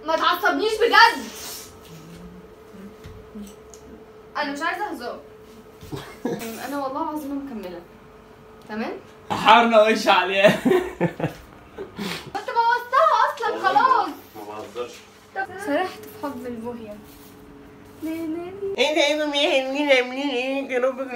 ما تعصبنيش بجد انا مش عايزه هزار انا والله العظيم مكمله تمام حارنا وش عليه كنت بوظتها اصلا خلاص ما بهزرش سرحت في حب البوهية انت ايمن يا حلوين عاملين ايه يا رب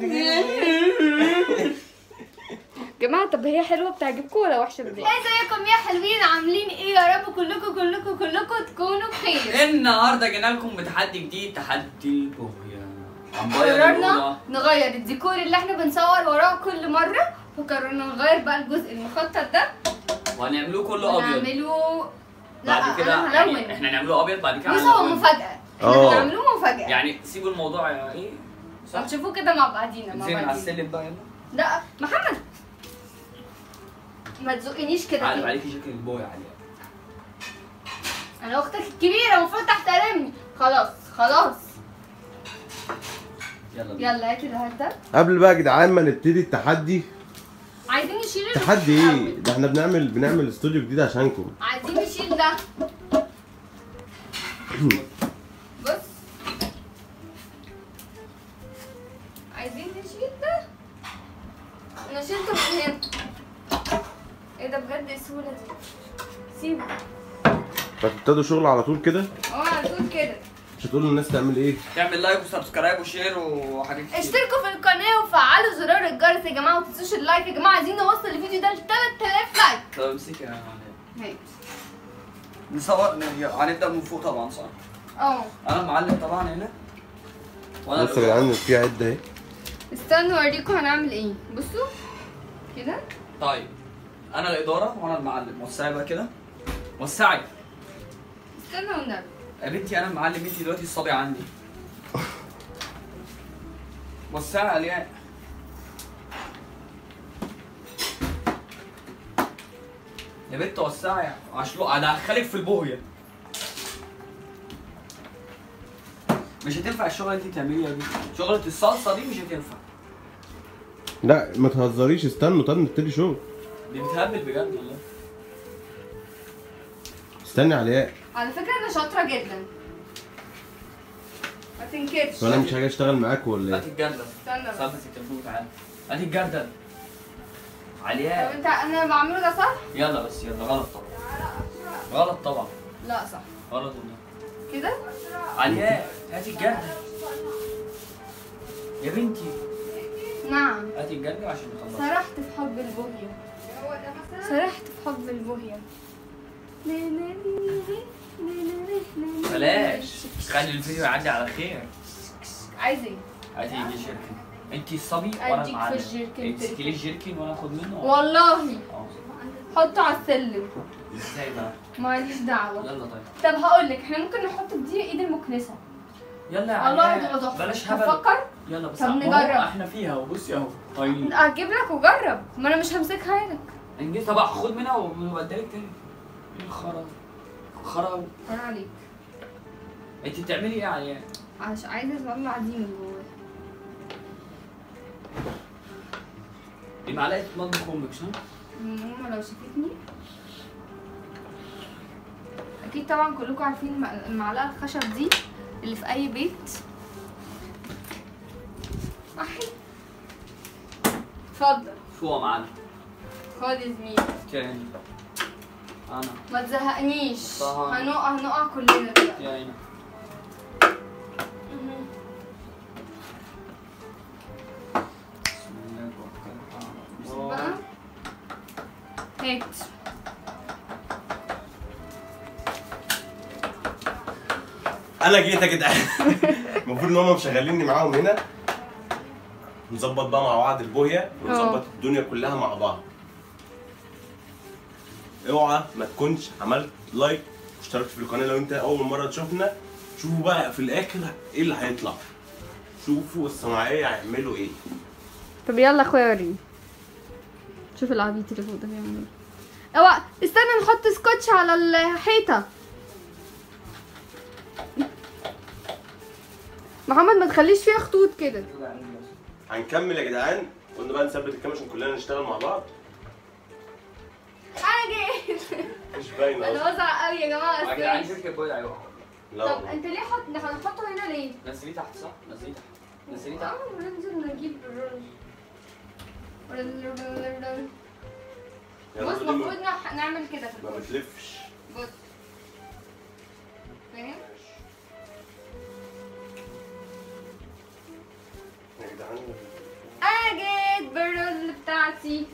كلكم جماعة طب هي حلوة بتعجبكم ولا وحشة بجد؟ ازيكم يا حلوين عاملين ايه يا رب كلكم كلكم كلكم تكونوا بخير النهارده جينا لكم بتحدي جديد تحدي البوهية عمباية قررنا نغير الديكور اللي احنا بنصور وراه كل مرة فقررنا نغير بقى الجزء المخطط ده وهنعملوه كله ابيض ونعمله لا بعد كده انا يعني هلون احنا نعمله ابيض بعد كده بص هو هنلون. مفاجأة احنا اه. بنعمله مفاجأة يعني سيبوا الموضوع يا ايه صح هنشوفوه كده مع بعضينا مع زين على بعضينا السلم بقى يلا لا محمد ما تزقنيش كده عارف كده. عليكي شكل البوية عليها انا اختك الكبيرة المفروض تحترمني خلاص خلاص يلا بينا. يلا هات الهات ده قبل بقى يا جدعان ما نبتدي التحدي عايزين نشيل تحدي الأول. ايه ده احنا بنعمل بنعمل استوديو جديد عشانكم عايزين نشيل ده بص عايزين نشيل ده انا شلته من هنا ايه ده بجد ايه السهولة دي سيبه فتبتدوا شغل على طول كده اه على طول كده مش هتقولوا للناس تعمل ايه تعمل لايك وسبسكرايب وشير وحاجات كتير اشتركوا في القناة وفعلوا زرار الجرس يا جماعة ومتنسوش اللايك يا جماعة عايزين نوصل الفيديو ده ل 3000 لايك طب امسكي يا معلم. هاي. نصور هنبدا من فوق طبعا صح اه انا المعلم طبعا هنا وانا بصوا يا جدعان في عده اهي استنوا اوريكم هنعمل ايه بصوا كده طيب انا الاداره وانا المعلم وسعي بقى كده وسعي استنوا والنبي يا بنتي انا المعلم انت دلوقتي الصبي عندي وسعي عليها يا بنت وسعي عشان هدخلك في البوهيه مش هتنفع الشغله اللي انت بتعمليها دي شغله الصلصه دي مش هتنفع لا ما تهزريش استنوا طب نبتدي شغل دي بتهبل بجد والله استني علياء على فكرة انا شاطرة جدا ما تنكرش وانا مش هاجي اشتغل معاكم ولا هاتي ايه الجردل استنى بس صلصه التليفون تعالى هاتي الجردل طب علياء انت انا بعمله ده صح؟ يلا بس يلا غلط طبعا غلط طبعا لا صح غلط والله كده علياء هاتي الجردل يا بنتي نعم هاتي الجردل عشان نخلص سرحت في حب البوهية سرحت في حب البوهية بلاش خلي الفيديو يعدي على خير عايز ايه؟ هاتي دي جيركن انت الصبي وانا أديك في المعلم الجيركن امسكي لي الجيركن وانا اخد منه والله اه حطه على السلم ازاي بقى ماليش دعوة يلا طيب طب هقول لك احنا ممكن نحط دي ايد المكنسة يلا يا الله علياء يبقى تحفة بلاش هبل تفكر يلا بس طب ما هو نجرب. احنا فيها وبصي اهو طيب اجيب لك وجرب ما انا مش همسكها لك انجز طب خد منها وبدلك تاني ايه الخرا خرا انا عليك انت بتعملي ايه يا علياء عش عايزة اطلع دي من جوه دي معلقه مطبخ امك صح؟ ماما لو شافتني اكيد طبعا كلكم عارفين الم- المعلقه الخشب دي اللي في اي بيت احي اتفضل شو يا معلم خد يا زميلي تاني انا ما تزهقنيش طبعا. هنقع هنقع كلنا دلوقتي يا هنا مهم. بسم الله توكلت على بص الله. بقى هات انا جيت يا جدعان المفروض ان هم مشغليني معاهم هنا نظبط بقى مع بعض البوهيه ونظبط الدنيا كلها مع بعض اوعى ما تكونش عملت لايك واشتركت في القناه لو انت اول مره تشوفنا شوفوا بقى في الاخر ايه اللي هيطلع شوفوا الصناعيه هيعملوا ايه طب يلا اخويا وريني شوف العبيط اللي فوق ده بيعمل ايه اوعى استنى نحط سكوتش على الحيطه محمد ما تخليش فيها خطوط كده هنكمل يا جدعان قلنا بقى نثبت الكاميرا عشان كلنا نشتغل مع بعض انا جيت مش باينه انا اصلا بزعق قوي يا جماعه يا جدعان بس شركه بويض ايوه لا طب والله. انت ليه حط ده هنحطه هنا ليه؟ نزليه تحت صح؟ نزليه تحت نزليه تحت اه ننزل نجيب يا بص رب دي المفروض ما- نح- نعمل كده في ما الفرن بتلفش بص فاهم؟ يا جدعان انا جيت بالرول بتاعتي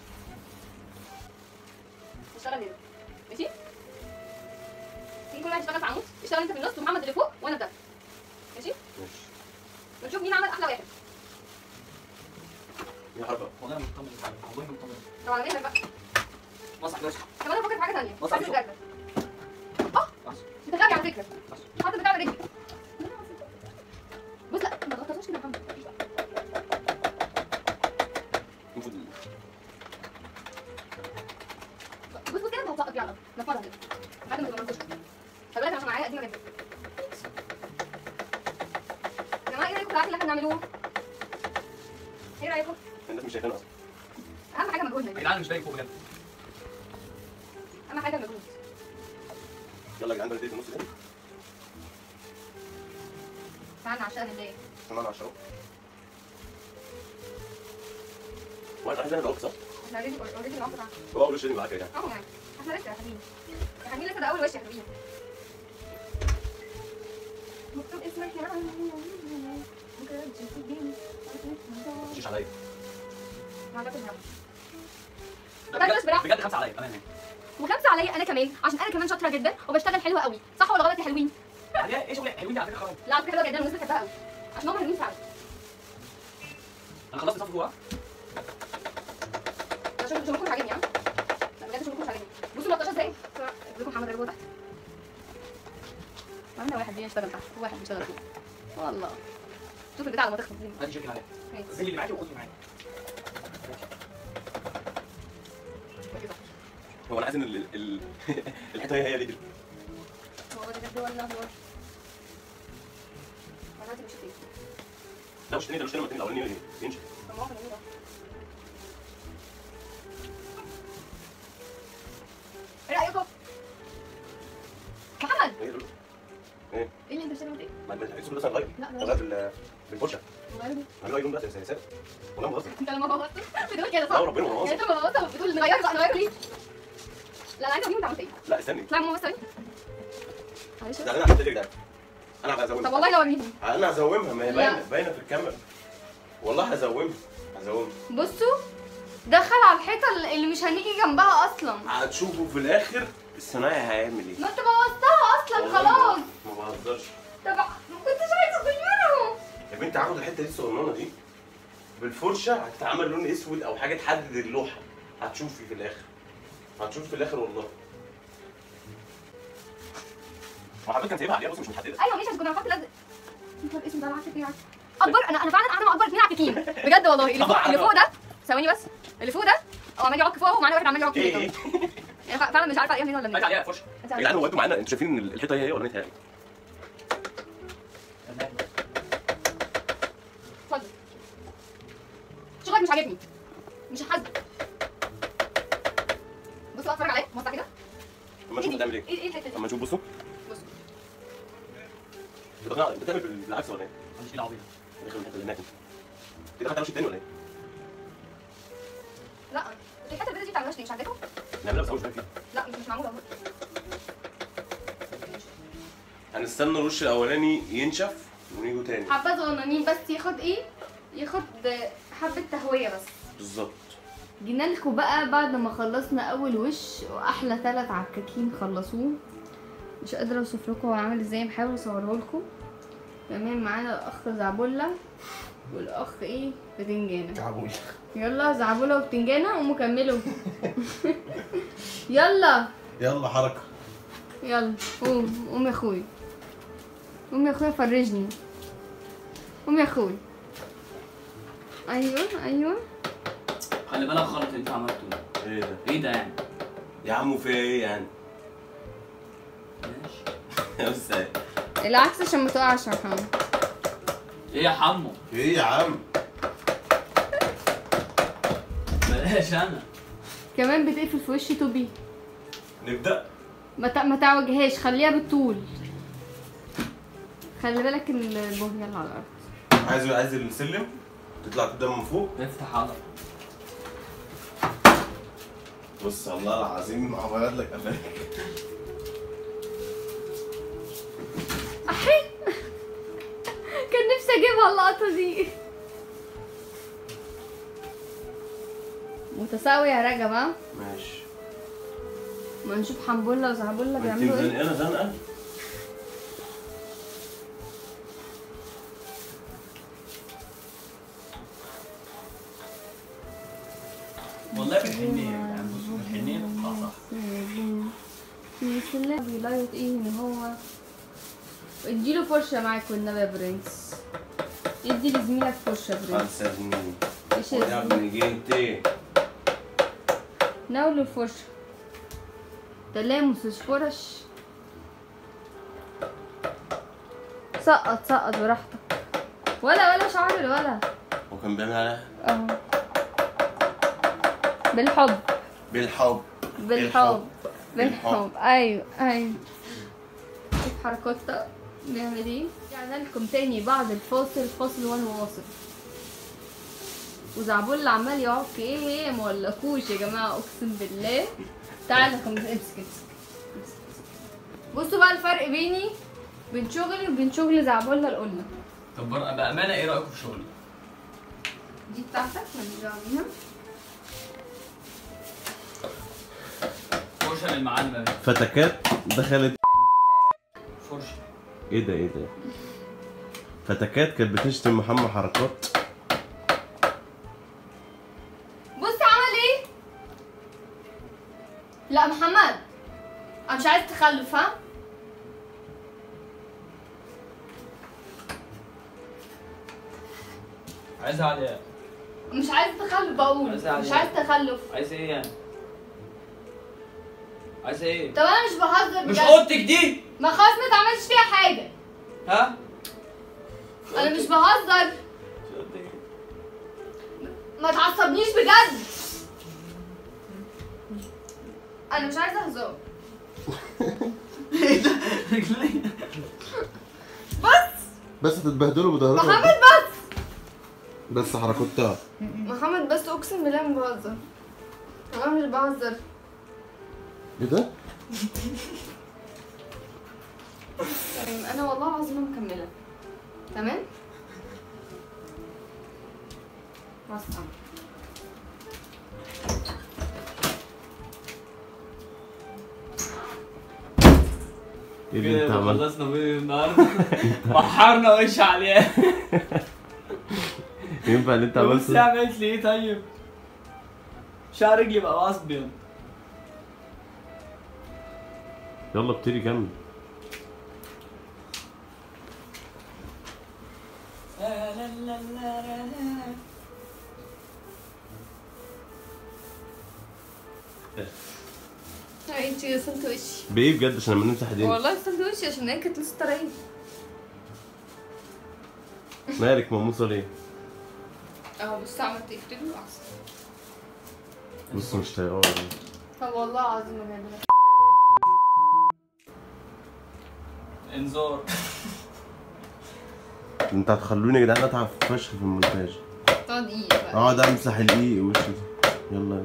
اشتغل هنا ماشي؟ تيجي كل واحد يشتغل في عمود اشتغل انت في النص ومحمد اللي فوق وانا ده ماشي؟ ماشي ونشوف مين عمل احلى واحد يا حركه والله مطمن والله مطمن طبعا ايه بقى مسح بس طب انا بفكر في حاجه ثانيه بص بص على الجردل اه انت غبي على فكره حط البتاع على رجلك بص لا ما تغطسوش كده يا محمد المفروض بص بص كده انت هتسقط يلا نفرها كده بعد ما تبقى منفوشه خلي بالك عشان معايا قديمه جدا يا جماعه ايه رايكم في العك اللي احنا بنعملوه؟ ايه رايكم؟ الناس مش شايفانا اصلا اهم حاجه مجهودنا يا جدعان مش باين فوق بجد اهم حاجه المجهود يلا يا جدعان بدأت النص ده تعالى عشان نضايق سمعنا 10 وانا عايز انا اقول صح؟ احنا اوريدي اوريدي العمر بتاعنا هو اول شيء معاك يا جدعان اهو يعني احنا لسه يا حبيبي يا حبيبي لسه ده اول وش يا حبيبي مكتوب اسمك يا ممكن تجيبني ما تمشيش عليا بجد بس براحتك. بجد خمسه عليا كمان وخمسه عليا انا كمان عشان انا كمان شاطره جدا وبشتغل حلوه قوي صح ولا غلط يا حلوين يعني ايه شغل حلوين دي على فكره خلاص لا على فكره حلوه جدا والناس بتحبها قوي عشان هم حلوين فعلا انا خلصت صف جوه ده شغل شغلكم مش عاجبني ها لا بجد شغلكم مش عاجبني بصوا 13 ازاي لكم محمد اللي جوه تحت عندنا واحد بيشتغل تحت وواحد بيشتغل فوق والله شوف البتاع لما تخلص دي هاتي شركه عليا ماشي. زي اللي معاكي وخدي معايا كده. هو انا عايز ان ال- ال- الحته هي هي دي كده هو ده بجد ولا هو انا دلوقتي مش فيه لو اشتري ده لو اشتري المكان الاولاني ينشف طب ما هو جميل ده. ايه رايكم محمد ايه دول؟ ايه اللي انت بتشتغل ايه ما ما الاسود مثلا غير لا لا غير بال بالفرشه غيره دي. غير لون بس يا سيد والله بهزر انت لما بوظت بتقول كده لا صح وربنا ما يعني بهزر انت لما بوظت بتقول نغيره صح نغيره ليه لا انا عايزه اجيب انت عملت ايه لا استني لا ماما بس ثواني معلش لا انا عملت ايه يا جدعان انا هزومها طب والله لو وريني انا هزومها ما هي لا. باينه باينه في الكاميرا والله هزومها هزومها بصوا دخل على الحيطه اللي مش هنيجي جنبها اصلا هتشوفوا في الاخر الصنايعي هيعمل ايه ما انت بوظتها اصلا والله خلاص ما بهزرش طب ما كنتش عايزه اغيره يا بنت هاخد الحته دي الصغننه دي بالفرشه هتتعمل لون اسود او حاجه تحدد اللوحه هتشوفي في الاخر هتشوفي في الاخر والله ما حضرتك كان سايبها عليها بس مش محدده ايوه ماشي بس كنا هنحط لزق انت الاسم ده العكس فيه اكبر انا انا فعلا انا اكبر اثنين عكاكين بجد والله اللي فوق اللي فوق ده ثواني بس اللي فوق ده هو عمال يعك فوق ومعانا واحد عمال يعك ايه فوق ايه يعني فعلا مش عارفه ايه منين ولا هاتي منين عليها فرشه انت يا عارف. جدعان هو انتوا معانا انتوا شايفين ان الحيطه هي هي ولا نتهيأ اتفضل شغلك مش عاجبني مش هحاسبك بص بقى اتفرج عليا بص كده اما نشوف بتعمل ايه ايه ايه الحته دي اما نشوف بصوا بص بتقنع- بتعمل بالعكس ولا ايه؟ مش كده عبيط داخل الحته اللي هناك دي دخلت على الوش التاني ولا ايه؟ لا الحته البيضه دي بتاع الوش دي مش عندكم نعملها بس اول شويه فيه لا مش مش معموله اهو هنستنى الوش الاولاني ينشف ونيجوا تاني حبه صغننين بس ياخد ايه ياخد حبه تهويه بس بالظبط جينا لكم بقى بعد ما خلصنا اول وش واحلى ثلاث عكاكين خلصوه مش قادره اوصف لكم هو عامل ازاي بحاول اصوره لكم كمان معانا الاخ زعبله والاخ ايه بتنجانه تعبوا يلا زعبله وبتنجانه قوموا كملوا يلا يلا حركه يلا قوم قوم يا اخوي قوم يا اخويا فرجني قوم يا اخوي ايوه ايوه خلي بالك غلط اللي انت عملته ده. ايه ده؟ ايه ده يعني يا عمو في ايه يعني؟ ماشي بس ايه العكس عشان ما تقعش يا محمد ايه يا حمو ايه يا عم؟ بلاش انا كمان بتقفل في وشي توبي نبدا ما ت- ما تعوجهاش خليها بالطول خلي بالك ان البوهية اللي على الارض عايز عايز السلم تطلع قدام من فوق افتح حاضر بص والله العظيم عملت لك قفاك احي كان نفسي اجيبها اللقطة دي متساوي يا رجب ها ماشي ما نشوف حنبلة وزعبلة ما انت بيعملوا ايه زنقانه زنقه والله بالحنيه يعني بص بالحنيه بتطلع صح بسم الله بيلايط ايه ان هو اديله فرشة معاك والنبي يا برنس ادي لزميلك فرشة يا برنس خمسة جنيه ايش يا يا زميلي؟ ابني جنيه ناوله الفرشة تلامس مش فرش سقط سقط براحتك ولا ولا شعر ولا هو كان بيعمل عليها اهو بالحب بالحب بالحب بالحب. بالحب ايوه ايوه شوف حركاتها نعمل ايه رجعنا لكم تاني بعد الفاصل فاصل وانا واصل وزعبول عمال يعك ايه ايه ما اقولكوش يا جماعه اقسم بالله تعالى كم امسك امسك امسك. بصوا بقى الفرق بيني بين شغلي وبين شغل زعبولة القلة طب بر- بامانه ايه رايكم في شغلي؟ دي بتاعتك ماليش دعوه بيها فرشه للمعلم يا باشا. فتكات دخلت فرشه ايه ده ايه ده فتكات كانت بتشتم محمد حركات بص عمل ايه لا محمد انا مش عايز تخلف ها عايز عليها مش عايز تخلف بقول عايز عليها. مش عايز تخلف عايز ايه يعني؟ عايز ايه؟ طب انا مش بهزر مش بجد اوضتك دي ما خلاص ما تعملش فيها حاجه ها؟ انا مش بهزر ما تعصبنيش بجد انا مش عايزه هزار ايه ده؟ رجلي بس بس هتتبهدلوا بظهركم محمد بس بس حركتها محمد بس اقسم بالله ما بهزر انا مش بهزر ايه ده؟ تمام انا والله العظيم مكمله تمام بس ايه اللي انت كده عملت؟ خلصنا فيديو النهارده بحرنا وش عليها ينفع اللي انت بص عملته؟ عملت لي ايه طيب؟ شعر رجلي بقى ابيض يلا ابتدي كمل انتي غسلت وشي بايه بجد عشان لما نمسح ايدينا والله غسلت وشي عشان هي كانت لسه طريه مالك ماموسه ليه؟ اهو بص عملت ايه كتير احسن بص مش طايقاه طب والله العظيم بجد انذار انت هتخلوني يا جدعان اتعب فشخ في المونتاج تقعد ايه بقى اقعد امسح الايق وشي يلا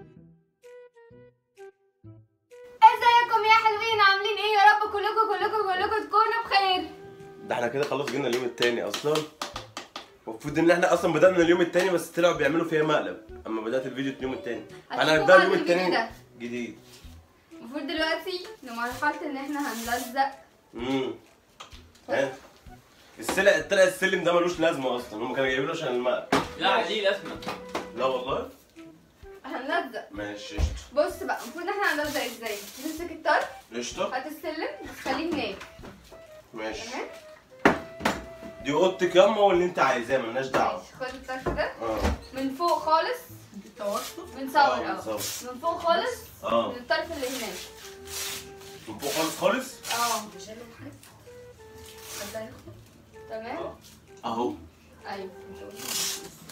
ازيكم يا حلوين عاملين ايه يا رب كلكم كلكم كلكم تكونوا بخير ده احنا كده خلاص جينا اليوم التاني اصلا المفروض ان احنا اصلا بدأنا اليوم التاني بس طلعوا بيعملوا فيها مقلب اما بدأت الفيديو اليوم التاني انا هتشوفوا هبدأ بعد اليوم الفيديو التاني ده. جديد المفروض دلوقتي لمرحله ان احنا هنلزق امم ها السلع طلع السلم ده ملوش لازمه اصلا هم كانوا جايبينه عشان المقلب لا دي لازمه لا والله هنلزق ماشي قشطه بص بقى المفروض ان احنا هنلزق ازاي تمسك الطرف قشطه هات السلم تخليه هناك ماشي تمام دي اوضتك ياما واللي انت عايزاه ملناش دعوه ماشي خد الطرف ده اه من فوق خالص بنصور آه، اهو بنصور. من فوق خالص اه من الطرف اللي هناك من فوق خالص خالص اه تمام اهو ايوه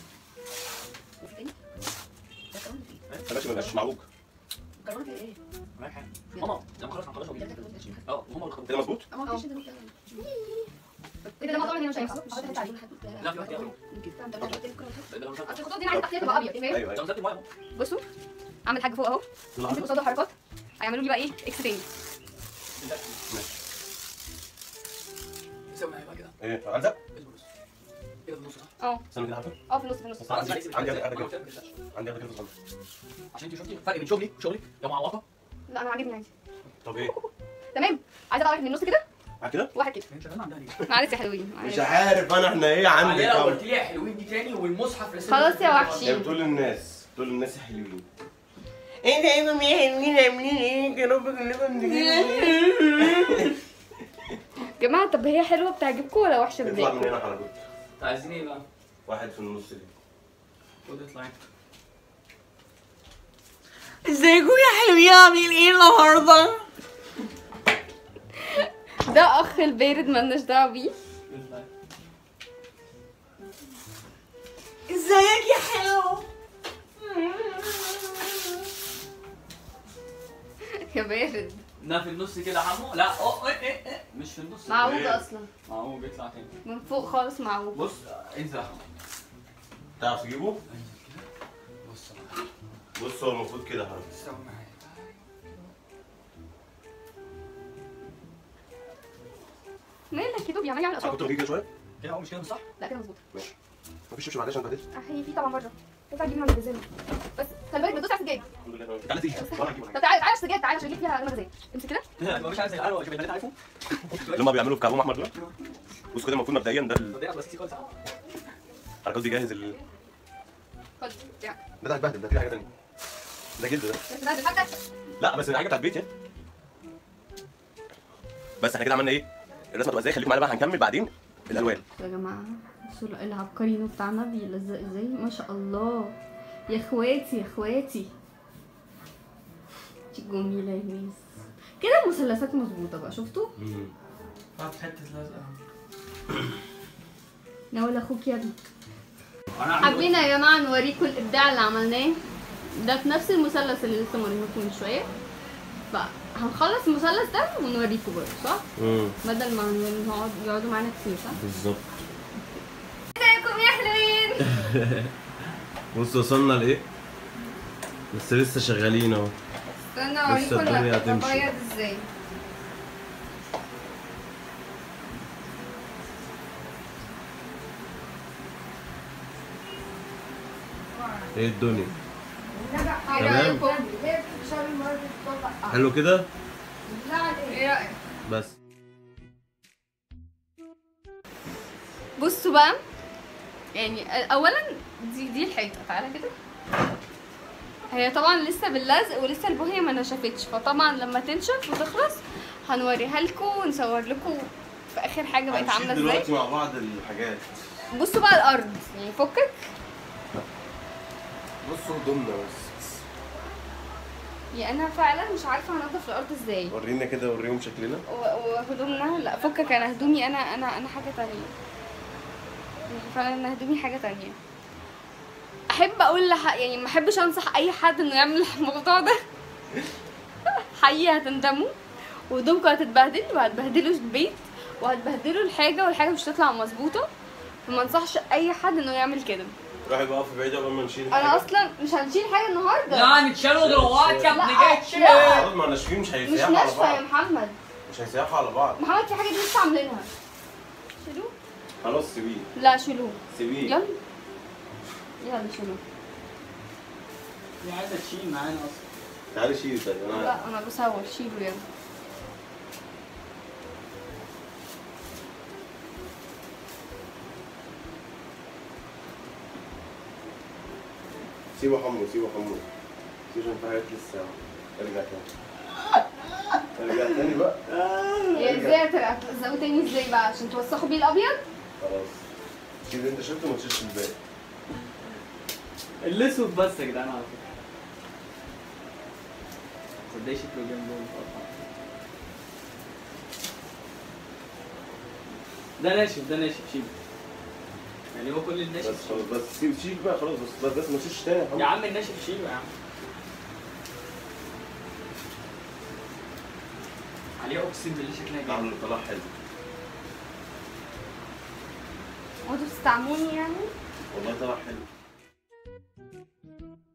ماشي مبقاش معوج جربت ايه معاك حاجه ماما لما خلاص هنخلصها وبيجي. اه وهم اللي كده مظبوط؟ اه ايه ده الموضوع هنا مش هيحصل لا في واحد كده ده لو اصل الخطوط دي عايزه تحتيها تبقى ابيض فاهم ايوه ايوه لو نزلت الميه بصوا اعمل حاجه فوق اهو امسك قصاده حركات هيعملوا لي بقى ايه اكس تاني سوي معايا بقى كده ايه الزق كده في النص صح؟ اه استنى كده حبه اه في النص في النص بس عندي عندي عندي كده عندي كده صغير عشان انت شفتي الفرق بين شغلي وشغلك لو معوقه لا انا عاجبني عادي طب ايه؟ تمام عايزه بقى واحد من النص كده بعد كده؟ واحد كده انت شغال عندها ليه؟ معلش يا حلوين مش معلش. عارف انا احنا ايه عندي بعدين لو كام قلت لي يا حلوين دي تاني والمصحف لسه خلاص يا وحشي. هي بتقول للناس بتقول للناس حلوين انت ايوه يا حلوين عاملين ايه يا رب كلكم يا جماعه طب هي حلوه بتعجبكم ولا وحشه اطلع من بتضايقكم هنا حضرتك انت عايزين ايه بقى؟ واحد في النص دي خد اطلع انت ازيكم يا حلوين عاملين ايه النهارده؟ ده اخ البارد مالناش دعوه بيه اطلع انت. ازيك يا حلو؟ يا بارد ده في النص كده يا حمو لا اه ايه ايه ايه مش في النص معوج إيه؟ اصلا اه هو بيطلع تاني من فوق خالص معوج بص انزل يا حمو تعرف تجيبه؟ انزل كده بص معايا بص هو المفروض كده حضرتك استوى معايا مالك يا دوب يعني يعمل انا اصوات كنت بجيب كده شويه كده هو مش كده صح؟ لا كده مظبوط ماشي مفيش شبشب معلش عشان بعدين هي في طبعا بره ينفع تجيب من الجزامه بس خلي بالك بتدوس على السجاد الحمد لله تمام. تعالى تيجي وانا هجيب طب تعالى تعالى السجاد تعالى عشان اجيب فيها المغازيه امسك كده ما مش عايز زي القهوه شوف البنات عارفه اللي هم بيعملوا في كعبهم احمر دول بص كده المفروض مبدئيا ده ال- ده بس كيس خالص انا قصدي جاهز ال... خد يعني ده ده هتبهدل ده في حاجه ثانيه ده جلد ده بس ده حاجه لا بس حاجه بتاعت البيت يعني بس احنا كده عملنا ايه الرسمه تبقى ازاي خليكم معانا بقى هنكمل بعدين الالوان يا جماعه بصوا العبقرينو بتاعنا بيلزق ازاي ما شاء الله يا اخواتي يا اخواتي دي جميله يا ميس كده المثلثات مظبوطه بقى شفتوا حط حته لازقه ناول اخوك يا ابني انا حابين يا جماعه نوريكم الابداع اللي عملناه ده في نفس المثلث اللي لسه موريهولكم من شويه فهنخلص المثلث ده ونوريكم برضه صح؟ امم بدل ما نقعد يقعدوا معانا كتير صح؟ بالظبط ازيكم يا حلوين بص وصلنا لايه بس لسه شغالين اهو استنى لسه اوريكم الدنيا انا هتمشي. ببيض ازاي ايه الدنيا ايه تمام. رايكم؟ حلو كده ايه رايك؟ بس بصوا بقى يعني اولا دي دي الحته تعالى كده هي طبعا لسه باللزق ولسه البوهيه ما نشفتش فطبعا لما تنشف وتخلص هنوريها لكم ونصور لكم في اخر حاجه بقت هنشيل عامله ازاي دلوقتي مع بعض الحاجات بصوا بقى الارض يعني فكك بصوا هدومنا بس يعني انا فعلا مش عارفه هنضف الارض ازاي ورينا كده وريهم شكلنا و- وهدومنا لا فكك انا هدومي انا انا انا حاجه تانية يعني فعلا انا هدومي حاجه تانية احب اقول لح... يعني ما احبش انصح اي حد انه يعمل الموضوع ده حقيقي هتندموا وهدومكم هتتبهدل وهتبهدلوا البيت وهتبهدلوا الحاجه والحاجه مش هتطلع مظبوطه فما انصحش اي حد انه يعمل كده روحي بقى في بعيد قبل ما نشيل انا الحاجة. اصلا مش هنشيل حاجه النهارده يعني تشالوا دلوقتي يا ابني لا، جاي لا. تشيل خلاص ما ناشفين مش مش هيسيحوا على ناشفه يا بعض محمد مش هيسيحوا على بعض محمد في حاجه دي لسه عاملينها شيلوه خلاص سيبيه لا شيلوه سيبيه يلا يلا شيلوه دي عايزه تشيل معانا اصلا تعالي شيلي طيب انا لا انا بصور شيلوا يلا سيبه حمو سيبه حمو سيبه عشان في حاجات لسه ارجع تاني ارجع تاني بقى يا ازاي هترجع تلزقوا تاني ازاي بقى عشان توسخوا بيه الابيض خلاص شيل اللي انت شفته وما تشيلش الباقي الاسود بس يا جدعان على فكره تصدقي شكله جامد أوي بصراحة. ده ناشف ده ناشف شيل يعني هو كل الناشف بس خلاص بس سيب شيل بقى خلاص بس بس, بس ما تشيلش تاني يا حمو يا عم الناشف شيله يا عم اقسم بالله شكلها جامد عامل طلع حلو وانتوا بتستعملوني يعني والله طلع حلو